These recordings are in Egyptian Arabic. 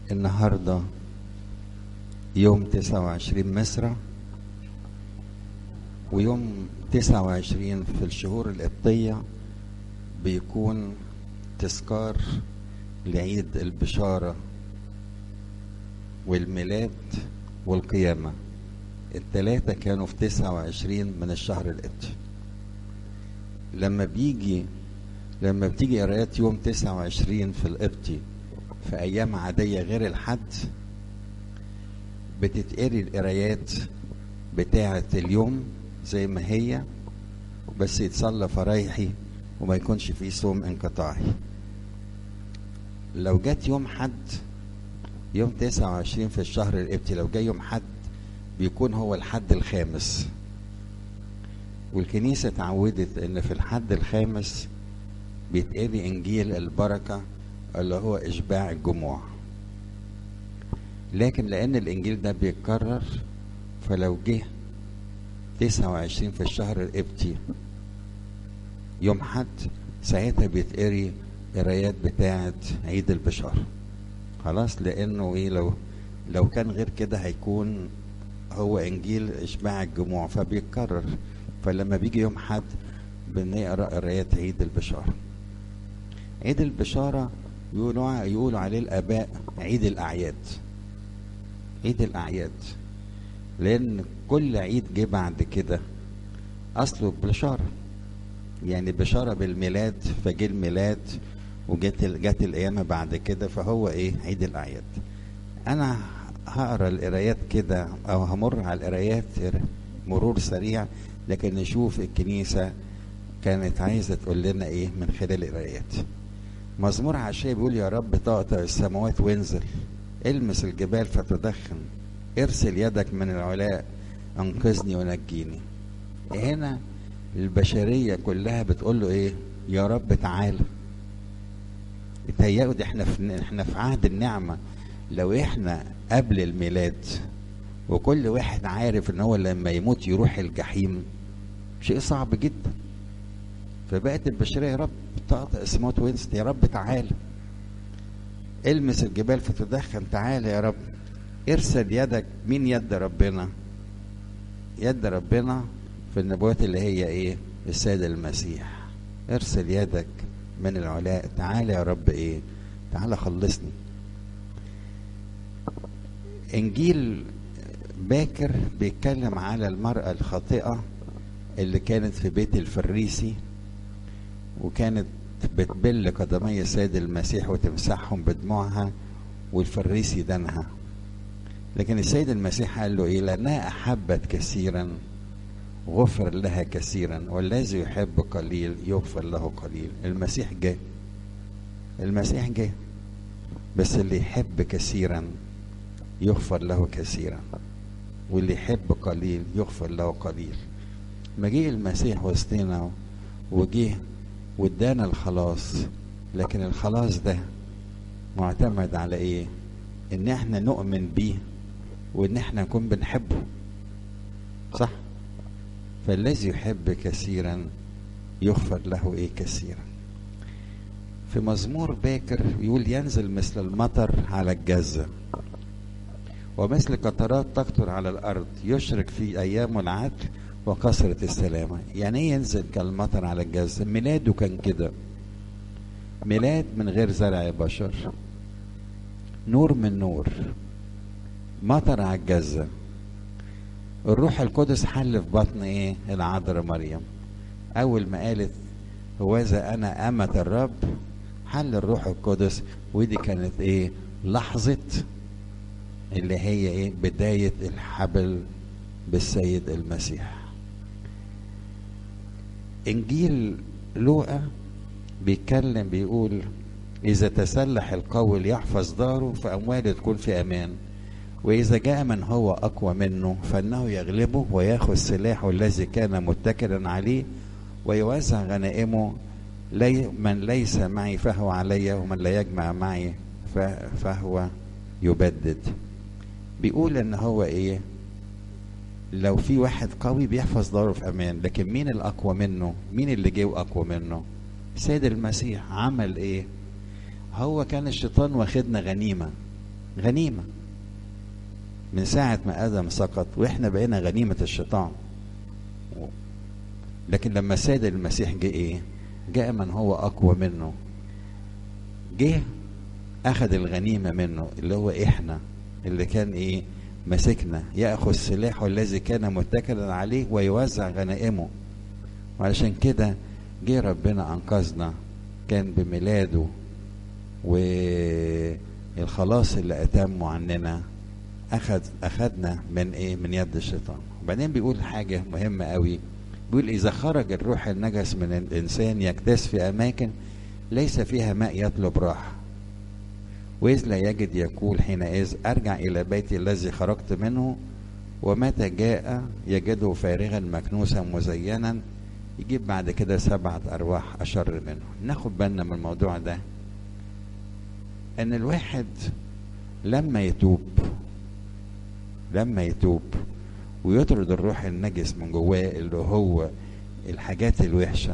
النهاردة يوم تسعة وعشرين مصر ويوم تسعة وعشرين في الشهور القبطية بيكون تذكار لعيد البشارة والميلاد والقيامة التلاتة كانوا في تسعة وعشرين من الشهر القبطي لما بيجي لما بتيجي قرايات يوم تسعة وعشرين في القبطي في أيام عادية غير الحد بتتقري القرايات بتاعة اليوم زي ما هي بس يتصلى فرايحي وما يكونش فيه صوم انقطاعي لو جت يوم حد يوم 29 في الشهر القبطي لو جاي يوم حد بيكون هو الحد الخامس والكنيسة اتعودت ان في الحد الخامس بيتقري انجيل البركة اللي هو اشباع الجموع لكن لان الانجيل ده بيتكرر فلو جه 29 في الشهر القبطي يوم حد ساعتها بيتقري قرايات بتاعة عيد البشارة خلاص لانه ايه لو لو كان غير كده هيكون هو انجيل اشباع الجموع فبيتكرر فلما بيجي يوم حد بنقرا قرايات عيد البشارة عيد البشارة يقولوا يقولوا عليه الاباء عيد الاعياد عيد الاعياد لان كل عيد جه بعد كده اصله بشاره يعني بشاره بالميلاد فجه الميلاد وجت جت القيامه بعد كده فهو ايه عيد الاعياد انا هقرا القرايات كده او همر على القرايات مرور سريع لكن نشوف الكنيسه كانت عايزه تقول لنا ايه من خلال القرايات مزمور عشاء بيقول يا رب تقطع السماوات وانزل المس الجبال فتدخن ارسل يدك من العلاء انقذني ونجيني هنا البشرية كلها بتقول له ايه يا رب تعالى يتهيأوا دي احنا في احنا في عهد النعمة لو احنا قبل الميلاد وكل واحد عارف ان هو لما يموت يروح الجحيم شيء صعب جدا فبقت البشرية يا رب تقطع اسمات وينست يا رب تعالى المس الجبال فتدخن تعالى يا رب ارسل يدك مين يد ربنا يد ربنا في النبوات اللي هي ايه السيد المسيح ارسل يدك من العلاء تعالى يا رب ايه تعالى خلصني انجيل باكر بيتكلم على المرأة الخاطئة اللي كانت في بيت الفريسي وكانت بتبل قدمي السيد المسيح وتمسحهم بدموعها والفريسي دانها لكن السيد المسيح قال له ايه لانها احبت كثيرا غفر لها كثيرا والذي يحب قليل يغفر له قليل المسيح جه المسيح جه بس اللي يحب كثيرا يغفر له كثيرا واللي يحب قليل يغفر له قليل مجيء المسيح وسطنا وجه وادانا الخلاص لكن الخلاص ده معتمد على ايه ان احنا نؤمن بيه وان احنا نكون بنحبه صح فالذي يحب كثيرا يغفر له ايه كثيرا في مزمور باكر يقول ينزل مثل المطر على الجزة ومثل قطرات تقطر على الأرض يشرك في أيام العدل وكثرة السلامة يعني ايه ينزل كالمطر على الجزة ميلاده كان كده ميلاد من غير زرع بشر نور من نور مطر على الجزة الروح القدس حل في بطن ايه العذراء مريم اول ما قالت هوذا انا امة الرب حل الروح القدس ودي كانت ايه لحظة اللي هي ايه بداية الحبل بالسيد المسيح انجيل لوقا بيتكلم بيقول اذا تسلح القوي ليحفظ داره فامواله تكون في امان وإذا جاء من هو أقوى منه فإنه يغلبه ويأخذ سلاحه الذي كان متكلا عليه ويوزع غنائمه لي من ليس معي فهو علي ومن لا يجمع معي فهو يبدد بيقول ان هو ايه لو في واحد قوي بيحفظ داره في امان لكن مين الاقوى منه مين اللي جه اقوى منه سيد المسيح عمل ايه هو كان الشيطان واخدنا غنيمه غنيمة من ساعة ما آدم سقط وإحنا بقينا غنيمة الشيطان لكن لما السيد المسيح جه إيه؟ جاء من هو أقوى منه جه أخذ الغنيمة منه اللي هو إحنا اللي كان إيه؟ مسكنا يأخذ سلاحه الذي كان متكلا عليه ويوزع غنائمه وعلشان كده جه ربنا أنقذنا كان بميلاده والخلاص اللي أتمه عننا أخذ أخذنا من إيه؟ من يد الشيطان وبعدين بيقول حاجة مهمة قوي بيقول إذا خرج الروح النجس من الإنسان يكتس في أماكن ليس فيها ماء يطلب راحة وإذ لا يجد يقول حينئذ أرجع إلى بيتي الذي خرجت منه ومتى جاء يجده فارغا مكنوسا مزينا يجيب بعد كده سبعة أرواح أشر منه ناخد بالنا من الموضوع ده أن الواحد لما يتوب لما يتوب ويطرد الروح النجس من جواه اللي هو الحاجات الوحشة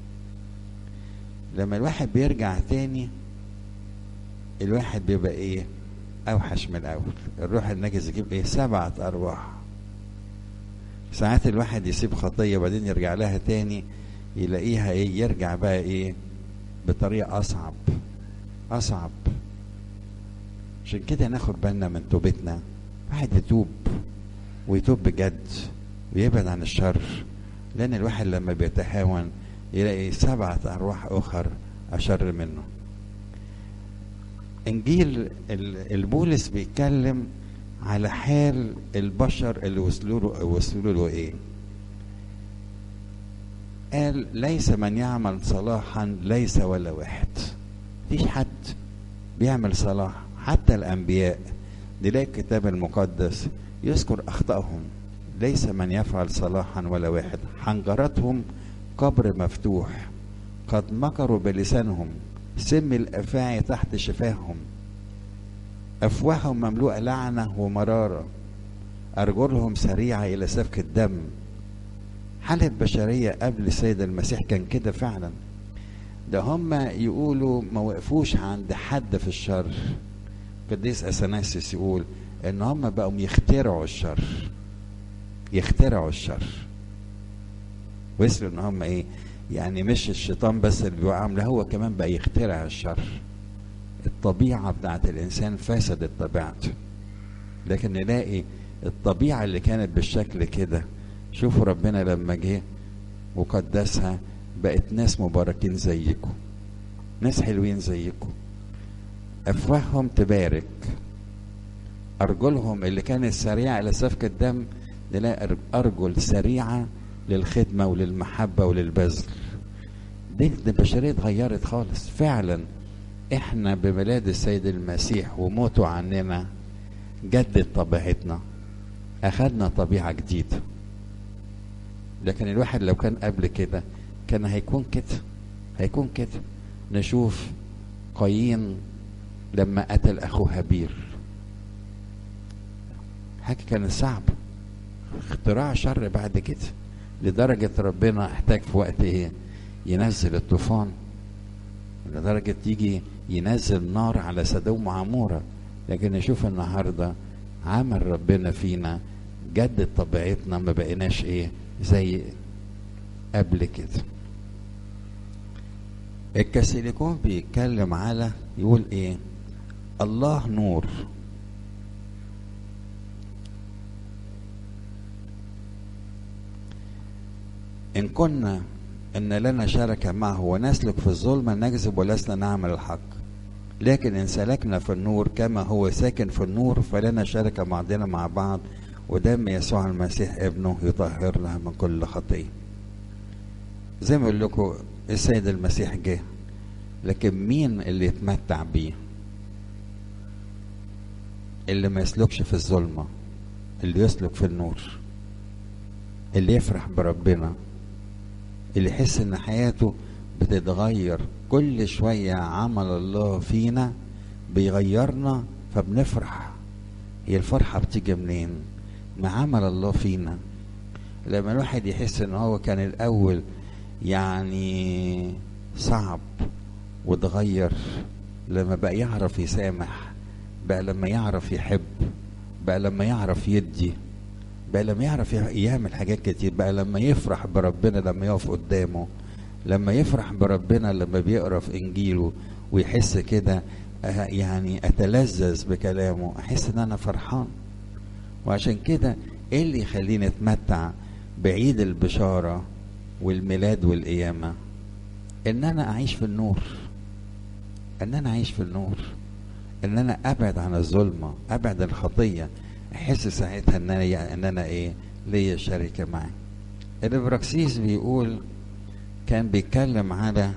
لما الواحد بيرجع تاني الواحد بيبقى ايه اوحش من الاول الروح النجس يجيب ايه سبعة ارواح ساعات الواحد يسيب خطية وبعدين يرجع لها تاني يلاقيها ايه يرجع بقى ايه بطريقة اصعب اصعب عشان كده ناخد بالنا من توبتنا واحد يتوب ويتوب بجد ويبعد عن الشر لان الواحد لما بيتهاون يلاقي سبعة ارواح اخر اشر منه انجيل البولس بيتكلم على حال البشر اللي وصلوا له وصلوا له ايه قال ليس من يعمل صلاحا ليس ولا واحد مفيش حد بيعمل صلاح حتى الانبياء نلاقي الكتاب المقدس يذكر اخطائهم ليس من يفعل صلاحا ولا واحد حنجرتهم قبر مفتوح قد مكروا بلسانهم سم الافاعي تحت شفاههم افواههم مملوءه لعنه ومراره ارجلهم سريعه الى سفك الدم حالة البشرية قبل السيد المسيح كان كده فعلا ده هم يقولوا ما وقفوش عند حد في الشر قديس اثناسيوس يقول ان هم بقوا يخترعوا الشر يخترعوا الشر وصلوا ان هم ايه يعني مش الشيطان بس اللي بيوقعهم لا هو كمان بقى يخترع الشر الطبيعة بتاعت الإنسان فسدت طبيعته لكن نلاقي الطبيعة اللي كانت بالشكل كده شوفوا ربنا لما جه وقدسها بقت ناس مباركين زيكم ناس حلوين زيكم أفواههم تبارك أرجلهم اللي كانت سريعة إلى سفك الدم نلاقي أرجل سريعة للخدمة وللمحبة وللبذل دي البشرية اتغيرت خالص فعلا احنا بميلاد السيد المسيح وموته عننا جدد طبيعتنا اخدنا طبيعة جديدة لكن الواحد لو كان قبل كده كان هيكون كده هيكون كده نشوف قايين لما قتل اخوه هابيل حاجة كانت صعبة اختراع شر بعد كده لدرجة ربنا احتاج في وقت ايه ينزل الطوفان لدرجة يجي ينزل نار على سدوم وعمورة لكن نشوف النهاردة عمل ربنا فينا جدد طبيعتنا ما بقيناش ايه زي قبل كده الكاثوليكون بيتكلم على يقول ايه الله نور إن كنا أن لنا شركة معه ونسلك في الظلمة نكذب ولسنا نعمل الحق لكن إن سلكنا في النور كما هو ساكن في النور فلنا شركة بعضنا مع بعض ودم يسوع المسيح ابنه يطهرنا من كل خطية زي ما بقول لكم السيد المسيح جه لكن مين اللي يتمتع بيه اللي ما يسلكش في الظلمة اللي يسلك في النور اللي يفرح بربنا اللي يحس ان حياته بتتغير كل شوية عمل الله فينا بيغيرنا فبنفرح هي الفرحة بتيجي منين ما عمل الله فينا لما الواحد يحس ان هو كان الاول يعني صعب واتغير لما بقى يعرف يسامح بقى لما يعرف يحب بقى لما يعرف يدي بقى لما يعرف يعمل حاجات كتير بقى لما يفرح بربنا لما يقف قدامه لما يفرح بربنا لما بيقرا في انجيله ويحس كده يعني اتلذذ بكلامه احس ان انا فرحان وعشان كده ايه اللي يخليني اتمتع بعيد البشاره والميلاد والقيامه ان انا اعيش في النور ان انا اعيش في النور ان انا ابعد عن الظلمه ابعد عن الخطيه احس ساعتها ان انا ان انا ايه ليا شركه معاه الابراكسيس بيقول كان بيتكلم على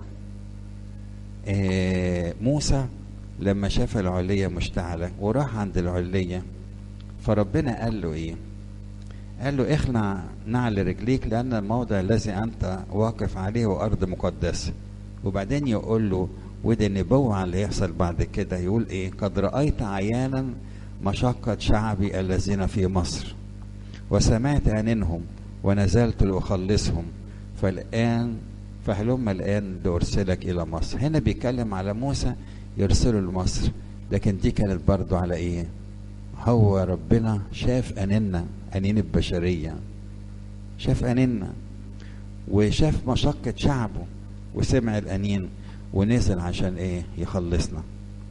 إيه موسى لما شاف العليه مشتعله وراح عند العليه فربنا قال له ايه قال له اخلع نعل رجليك لان الموضع الذي انت واقف عليه هو ارض مقدسه وبعدين يقول له وده نبوة اللي يحصل بعد كده يقول ايه قد رأيت عيانا مشقة شعبي الذين في مصر وسمعت أنينهم ونزلت لأخلصهم فالآن فهلم الآن لأرسلك إلى مصر هنا بيتكلم على موسى يرسله لمصر لكن دي كانت برضو على إيه هو ربنا شاف أنيننا أنين البشرية شاف أنيننا وشاف مشقة شعبه وسمع الأنين ونزل عشان ايه يخلصنا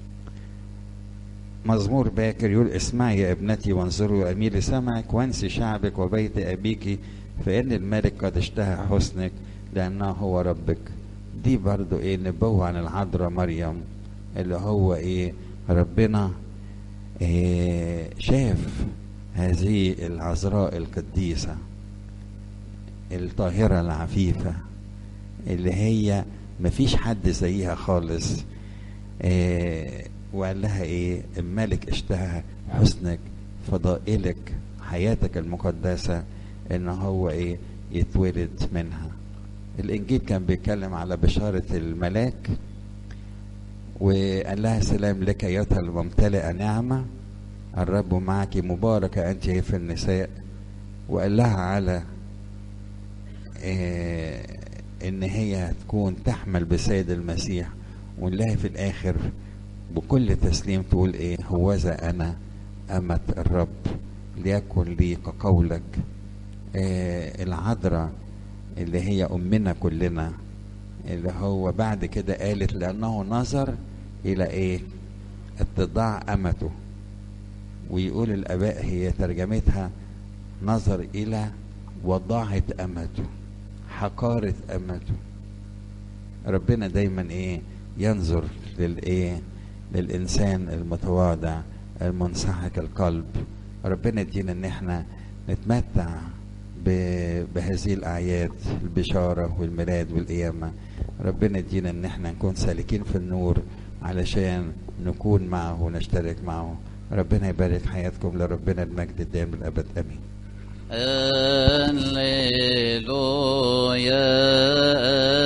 مزمور باكر يقول اسمعي يا ابنتي وانظروا اميل سمعك وانسي شعبك وبيت ابيك فان الملك قد اشتهى حسنك لانه هو ربك دي برضو ايه نبوة عن العذراء مريم اللي هو ايه ربنا إيه شاف هذه العذراء القديسة الطاهرة العفيفة اللي هي مفيش حد زيها خالص إيه وقال لها ايه الملك اشتهى حسنك فضائلك حياتك المقدسة ان هو ايه يتولد منها الانجيل كان بيتكلم على بشارة الملاك وقال لها سلام لك ايتها الممتلئة نعمة الرب معك مباركة انت في النساء وقال لها على إيه ان هي تكون تحمل بسيد المسيح ونلاقي في الاخر بكل تسليم تقول ايه هوذا انا امة الرب ليكن لي كقولك آه العذراء اللي هي امنا كلنا اللي هو بعد كده قالت لانه نظر الى ايه اتضاع امته ويقول الاباء هي ترجمتها نظر الى وضاعة امته حقارة أمته ربنا دايما ايه ينظر للايه للإنسان المتواضع المنسحق القلب ربنا يدينا ان احنا نتمتع بهذه الأعياد البشارة والميلاد والقيامة ربنا يدينا ان احنا نكون سالكين في النور علشان نكون معه ونشترك معه ربنا يبارك حياتكم لربنا المجد الدائم الأبد أمين Alleluia.